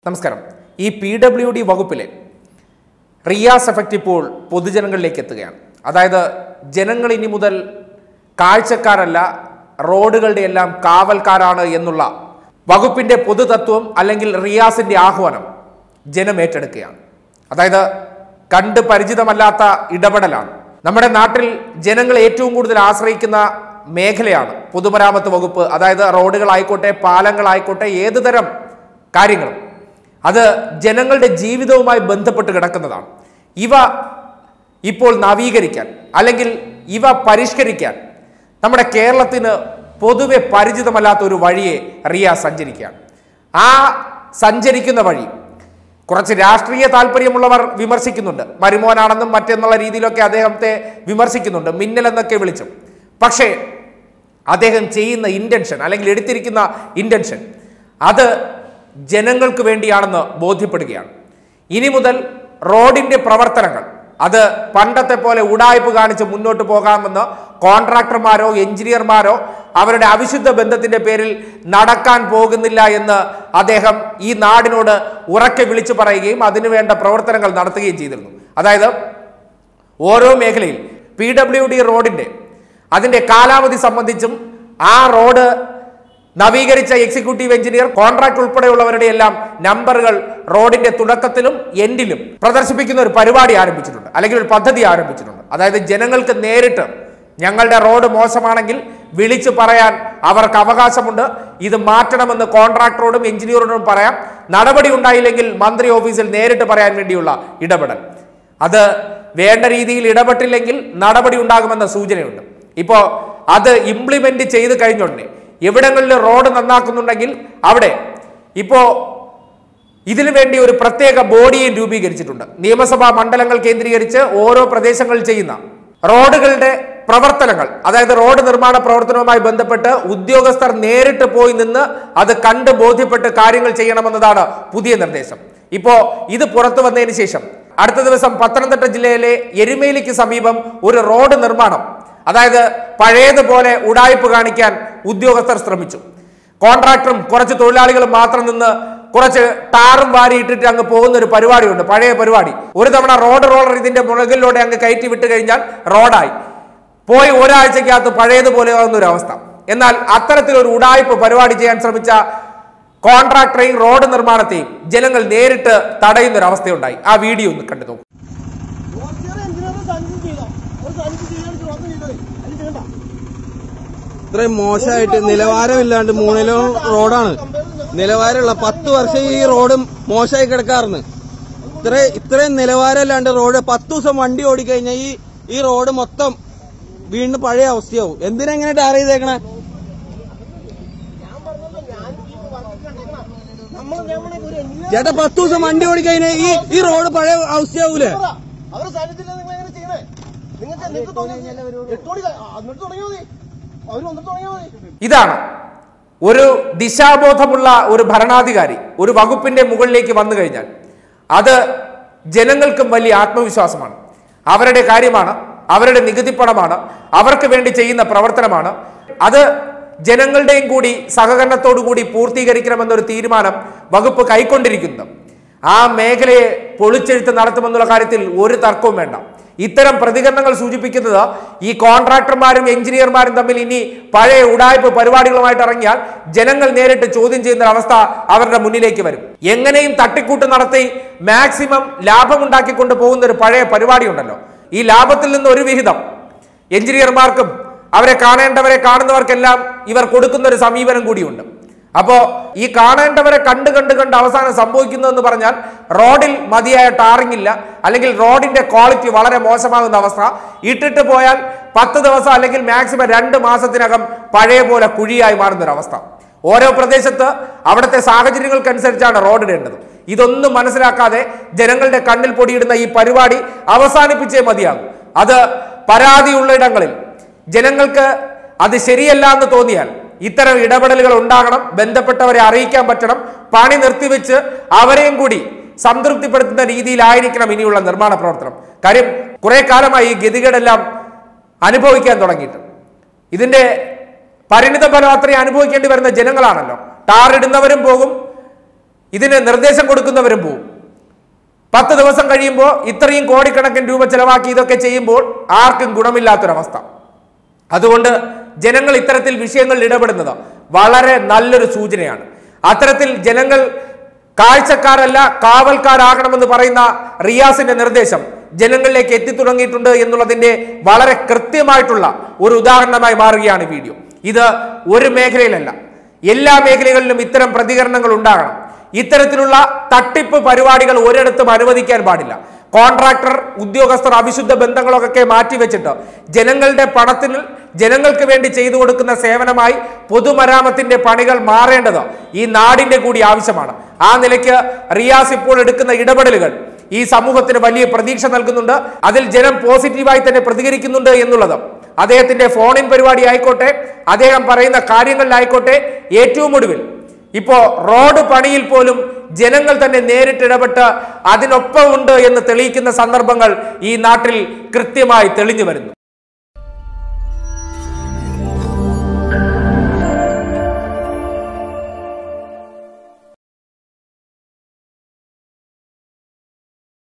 നമസ്കാരം ഈ P W D വകുപ്പിലെ റിയാസ് എഫക്റ്റ് ഇപ്പോൾ പൊതുജനങ്ങളിലേക്ക് എത്തുകയാണ് അതായത് ജനങ്ങൾ ഇനി മുതൽ കാഴ്ചക്കാരല്ല റോഡുകളുടെ എല്ലാം കാവൽക്കാരാണ് എന്നുള്ള വകുപ്പിന്റെ പൊതുതത്വം അല്ലെങ്കിൽ റിയാസിന്റെ ആഹ്വാനം ജനം ഏറ്റെടുക്കുകയാണ് അതായത് കണ്ട് പരിചിതമല്ലാത്ത ഇടപെടലാണ് നമ്മുടെ നാട്ടിൽ ജനങ്ങൾ ഏറ്റവും കൂടുതൽ ആശ്രയിക്കുന്ന മേഖലയാണ് പൊതുമരാമത്ത് വകുപ്പ് അതായത് റോഡുകളായിക്കോട്ടെ പാലങ്ങളായിക്കോട്ടെ ഏത് തരം കാര്യങ്ങളും അത് ജനങ്ങളുടെ ജീവിതവുമായി ബന്ധപ്പെട്ട് കിടക്കുന്നതാണ് ഇവ ഇപ്പോൾ നവീകരിക്കാൻ അല്ലെങ്കിൽ ഇവ പരിഷ്കരിക്കാൻ നമ്മുടെ കേരളത്തിന് പൊതുവെ പരിചിതമല്ലാത്ത ഒരു വഴിയെ റിയ സഞ്ചരിക്കുകയാണ് ആ സഞ്ചരിക്കുന്ന വഴി കുറച്ച് രാഷ്ട്രീയ താല്പര്യമുള്ളവർ വിമർശിക്കുന്നുണ്ട് മരുമോനാണെന്നും മറ്റെന്നുള്ള രീതിയിലൊക്കെ അദ്ദേഹത്തെ വിമർശിക്കുന്നുണ്ട് മിന്നൽ എന്നൊക്കെ വിളിച്ചു പക്ഷേ അദ്ദേഹം ചെയ്യുന്ന ഇൻറ്റൻഷൻ അല്ലെങ്കിൽ എടുത്തിരിക്കുന്ന ഇൻറ്റൻഷൻ അത് ജനങ്ങൾക്ക് വേണ്ടിയാണെന്ന് ബോധ്യപ്പെടുകയാണ് ഇനി മുതൽ റോഡിന്റെ പ്രവർത്തനങ്ങൾ അത് പണ്ടത്തെ പോലെ ഉടായ്പ് കാണിച്ച് മുന്നോട്ട് പോകാമെന്ന് കോൺട്രാക്ടർമാരോ എഞ്ചിനീയർമാരോ അവരുടെ അവിശുദ്ധ ബന്ധത്തിന്റെ പേരിൽ നടക്കാൻ പോകുന്നില്ല എന്ന് അദ്ദേഹം ഈ നാടിനോട് ഉറക്കെ വിളിച്ചു പറയുകയും അതിനുവേണ്ട പ്രവർത്തനങ്ങൾ നടത്തുകയും ചെയ്തിരുന്നു അതായത് ഓരോ മേഖലയിൽ പി ഡബ്ല്യു ഡി റോഡിന്റെ അതിന്റെ കാലാവധി സംബന്ധിച്ചും ആ റോഡ് നവീകരിച്ച എക്സിക്യൂട്ടീവ് എഞ്ചിനീയർ കോൺട്രാക്ട് ഉൾപ്പെടെയുള്ളവരുടെ എല്ലാം നമ്പറുകൾ റോഡിന്റെ തുടക്കത്തിലും എൻഡിലും പ്രദർശിപ്പിക്കുന്ന ഒരു പരിപാടി ആരംഭിച്ചിട്ടുണ്ട് അല്ലെങ്കിൽ ഒരു പദ്ധതി ആരംഭിച്ചിട്ടുണ്ട് അതായത് ജനങ്ങൾക്ക് നേരിട്ട് ഞങ്ങളുടെ റോഡ് മോശമാണെങ്കിൽ വിളിച്ചു പറയാൻ അവർക്ക് അവകാശമുണ്ട് ഇത് മാറ്റണമെന്ന് കോൺട്രാക്ടറോടും എഞ്ചിനീയറോടും പറയാം നടപടി ഉണ്ടായില്ലെങ്കിൽ മന്ത്രി ഓഫീസിൽ നേരിട്ട് പറയാൻ വേണ്ടിയുള്ള ഇടപെടൽ അത് വേണ്ട രീതിയിൽ ഇടപെട്ടില്ലെങ്കിൽ നടപടി ഉണ്ടാകുമെന്ന സൂചനയുണ്ട് ഇപ്പോൾ അത് ഇംപ്ലിമെന്റ് ചെയ്ത് കഴിഞ്ഞുടനെ എവിടങ്ങളിൽ റോഡ് നന്നാക്കുന്നുണ്ടെങ്കിൽ അവിടെ ഇപ്പോൾ ഇതിനു വേണ്ടി ഒരു പ്രത്യേക ബോഡിയെ രൂപീകരിച്ചിട്ടുണ്ട് നിയമസഭാ മണ്ഡലങ്ങൾ കേന്ദ്രീകരിച്ച് ഓരോ പ്രദേശങ്ങളിൽ ചെയ്യുന്ന റോഡുകളുടെ പ്രവർത്തനങ്ങൾ അതായത് റോഡ് നിർമ്മാണ പ്രവർത്തനവുമായി ബന്ധപ്പെട്ട് ഉദ്യോഗസ്ഥർ നേരിട്ട് പോയി നിന്ന് അത് കണ്ട് ബോധ്യപ്പെട്ട് കാര്യങ്ങൾ ചെയ്യണമെന്നതാണ് പുതിയ നിർദ്ദേശം ഇപ്പോ ഇത് പുറത്തു വന്നതിന് ശേഷം അടുത്ത ദിവസം പത്തനംതിട്ട ജില്ലയിലെ എരുമേലിക്ക് സമീപം ഒരു റോഡ് നിർമ്മാണം അതായത് പഴയതുപോലെ ഉടായ്പ് കാണിക്കാൻ ഉദ്യോഗസ്ഥർ ശ്രമിച്ചു കോൺട്രാക്ടറും കുറച്ച് തൊഴിലാളികളും മാത്രം നിന്ന് കുറച്ച് ടാറും വാരി ഇട്ടിട്ട് അങ്ങ് പോകുന്ന ഒരു പരിപാടിയുണ്ട് പഴയ പരിപാടി ഒരു തവണ റോഡ് റോളർ ഇതിന്റെ മുകളിലൂടെ അങ്ങ് കയറ്റി വിട്ട് കഴിഞ്ഞാൽ റോഡായി പോയി ഒരാഴ്ചക്കകത്ത് പഴയതുപോലെ ആവുന്ന ഒരു അവസ്ഥ എന്നാൽ അത്തരത്തിലൊരു ഉടായ്പ പരിപാടി ചെയ്യാൻ ശ്രമിച്ച കോൺട്രാക്ടറെയും റോഡ് നിർമ്മാണത്തെയും ജനങ്ങൾ നേരിട്ട് തടയുന്ന ഒരു അവസ്ഥയുണ്ടായി ആ വീഡിയോ ഒന്ന് കണ്ടു നോക്കൂ ഓർച്ചറെ എന്തിനാണ് സഞ്ചി ചെയ്തോ ഒരു സഞ്ചി ചെയ്യാൻ ചോദ്യം ചെയ്തത് അത് ചെയ്യണ്ട ഇത്രയും മോശമായിട്ട് നിലവാരമില്ലാണ്ട് മൂന്നിലോ റോഡാണ് നിലവാരമുള്ള പത്ത് വർഷം ഈ റോഡ് മോശമായി കിടക്കാറുണ്ട് ഇത്ര ഇത്രയും നിലവാരമില്ലാണ്ട് റോഡ് പത്ത് ദിവസം വണ്ടി ഓടിക്കഴിഞ്ഞാൽ ഈ ഈ റോഡ് മൊത്തം വീണ്ടും പഴയ അവസ്ഥയാവും എന്തിനാ ഇങ്ങനെ ടാർ ചെയ്തേക്കണേ ഞാൻ പറഞ്ഞല്ലോ ഞാൻ ഈ വർക്ക് കണ്ടിരിക്കണ നമ്മൾ നമ്മളെ ഒരു engineer ചേട്ടാ പത്ത് ദിവസം വണ്ടി ഓടിക്കഴിഞ്ഞാൽ ഈ ഈ റോഡ് പഴയ അവസ്ഥയാവൂലേ പറ. അവരെ സാന്നിധ്യത്തിൽ നിങ്ങൾ എങ്ങനെ ചെയ്യണേ നിങ്ങൾക്ക് നിങ്ങൾക്ക് തോന്നി എട്ട് മണി കഴി- ആ, എന്നിട്ട് തുടങ്ങിയാൽ മതി അവർ വന്നിട്ട് തുടങ്ങിയാൽ മതി ഇതാണ് ഒരു ദിശാബോധമുള്ള ഒരു ഭരണാധികാരി ഒരു വകുപ്പിന്റെ മുകളിലേക്ക് വന്നു കഴിഞ്ഞാൽ അത് ജനങ്ങൾക്കും വലിയ ആത്മവിശ്വാസമാണ് അവരുടെ കാര്യമാണ് അവരുടെ നികുതിപ്പണമാണ് അവർക്ക് വേണ്ടി ചെയ്യുന്ന പ്രവർത്തനമാണ് അത് ജനങ്ങളുടെയും കൂടി സഹകരണത്തോടു കൂടി പൂർത്തീകരിക്കണമെന്നൊരു തീരുമാനം വകുപ്പ് കൈക്കൊണ്ടിരിക്കുന്നു ആ മേഖലയെ പൊളിച്ചെഴുത്ത് നടത്തുമെന്നുള്ള കാര്യത്തിൽ ഒരു തർക്കവും വേണ്ട ഇത്തരം പ്രതികരണങ്ങൾ സൂചിപ്പിക്കുന്നത് ഈ കോൺട്രാക്ടർമാരും എഞ്ചിനീയർമാരും തമ്മിൽ ഇനി പഴയ ഉടായ്പ പരിപാടികളുമായിട്ട് ഇറങ്ങിയാൽ ജനങ്ങൾ നേരിട്ട് ചോദ്യം ചെയ്യുന്ന ഒരു അവസ്ഥ അവരുടെ മുന്നിലേക്ക് വരും എങ്ങനെയും തട്ടിക്കൂട്ട് നടത്തി മാക്സിമം ലാഭമുണ്ടാക്കിക്കൊണ്ട് പോകുന്ന ഒരു പഴയ പരിപാടി ഉണ്ടല്ലോ ഈ ലാഭത്തിൽ നിന്ന് ഒരു വിഹിതം എഞ്ചിനീയർമാർക്കും അവരെ കാണേണ്ടവരെ കാണുന്നവർക്കെല്ലാം ഇവർ കൊടുക്കുന്ന ഒരു സമീപനം കൂടിയുണ്ട് അപ്പോ ഈ കാണേണ്ടവരെ കണ്ട് കണ്ട് കണ്ട് അവസാനം സംഭവിക്കുന്നതെന്ന് പറഞ്ഞാൽ റോഡിൽ മതിയായ ടാറിംഗ് ഇല്ല അല്ലെങ്കിൽ റോഡിന്റെ ക്വാളിറ്റി വളരെ മോശമാകുന്ന അവസ്ഥ ഇട്ടിട്ട് പോയാൽ പത്ത് ദിവസം അല്ലെങ്കിൽ മാക്സിമം രണ്ട് മാസത്തിനകം പഴയ പോലെ കുഴിയായി മാറുന്ന ഒരു അവസ്ഥ ഓരോ പ്രദേശത്ത് അവിടുത്തെ സാഹചര്യങ്ങൾക്കനുസരിച്ചാണ് റോഡ് ഇടേണ്ടത് ഇതൊന്നും മനസ്സിലാക്കാതെ ജനങ്ങളുടെ കണ്ണിൽ പൊടിയിടുന്ന ഈ പരിപാടി അവസാനിപ്പിച്ചേ മതിയാകും അത് പരാതിയുള്ള ഇടങ്ങളിൽ ജനങ്ങൾക്ക് അത് ശരിയല്ല എന്ന് തോന്നിയാൽ ഇത്തരം ഇടപെടലുകൾ ഉണ്ടാകണം ബന്ധപ്പെട്ടവരെ അറിയിക്കാൻ പറ്റണം പണി നിർത്തിവെച്ച് അവരെയും കൂടി സംതൃപ്തിപ്പെടുത്തുന്ന രീതിയിലായിരിക്കണം ഇനിയുള്ള നിർമ്മാണ പ്രവർത്തനം കാര്യം കുറെ കാലമായി ഈ ഗതികേടെല്ലാം അനുഭവിക്കാൻ തുടങ്ങിയിട്ട് ഇതിന്റെ പരിണിത ഫലം അത്രയും അനുഭവിക്കേണ്ടി വരുന്ന ജനങ്ങളാണല്ലോ ടാർ ഇടുന്നവരും പോകും ഇതിന് നിർദ്ദേശം കൊടുക്കുന്നവരും പോവും പത്ത് ദിവസം കഴിയുമ്പോൾ ഇത്രയും കോടിക്കണക്കിന് രൂപ ചെലവാക്കി ഇതൊക്കെ ചെയ്യുമ്പോൾ ആർക്കും ഗുണമില്ലാത്തൊരവസ്ഥ അതുകൊണ്ട് ജനങ്ങൾ ഇത്തരത്തിൽ വിഷയങ്ങളിൽ ഇടപെടുന്നത് വളരെ നല്ലൊരു സൂചനയാണ് അത്തരത്തിൽ ജനങ്ങൾ കാഴ്ചക്കാരല്ല കാവൽക്കാരാകണമെന്ന് പറയുന്ന റിയാസിന്റെ നിർദ്ദേശം ജനങ്ങളിലേക്ക് എത്തിത്തുടങ്ങിയിട്ടുണ്ട് എന്നുള്ളതിന്റെ വളരെ കൃത്യമായിട്ടുള്ള ഒരു ഉദാഹരണമായി മാറുകയാണ് ഈ വീഡിയോ ഇത് ഒരു മേഖലയിലല്ല എല്ലാ മേഖലകളിലും ഇത്തരം പ്രതികരണങ്ങൾ ഉണ്ടാകണം ഇത്തരത്തിലുള്ള തട്ടിപ്പ് പരിപാടികൾ ഒരിടത്തും അനുവദിക്കാൻ പാടില്ല കോൺട്രാക്ടർ ഉദ്യോഗസ്ഥർ അവിശുദ്ധ ബന്ധങ്ങളൊക്കെ മാറ്റിവെച്ചിട്ട് ജനങ്ങളുടെ പണത്തിന് ജനങ്ങൾക്ക് വേണ്ടി ചെയ്തു കൊടുക്കുന്ന സേവനമായി പൊതുമരാമത്തിന്റെ പണികൾ മാറേണ്ടത് ഈ നാടിന്റെ കൂടി ആവശ്യമാണ് ആ നിലയ്ക്ക് റിയാസ് ഇപ്പോൾ എടുക്കുന്ന ഇടപെടലുകൾ ഈ സമൂഹത്തിന് വലിയ പ്രതീക്ഷ നൽകുന്നുണ്ട് അതിൽ ജനം പോസിറ്റീവായി തന്നെ പ്രതികരിക്കുന്നുണ്ട് എന്നുള്ളത് അദ്ദേഹത്തിന്റെ ഫോണിൻ പരിപാടി ആയിക്കോട്ടെ അദ്ദേഹം പറയുന്ന കാര്യങ്ങളിലായിക്കോട്ടെ ഏറ്റവും ഒടുവിൽ ഇപ്പോ റോഡ് പണിയിൽ പോലും ജനങ്ങൾ തന്നെ നേരിട്ടിടപെട്ട് അതിനൊപ്പം ഉണ്ട് എന്ന് തെളിയിക്കുന്ന സന്ദർഭങ്ങൾ ഈ നാട്ടിൽ കൃത്യമായി തെളിഞ്ഞു വരുന്നു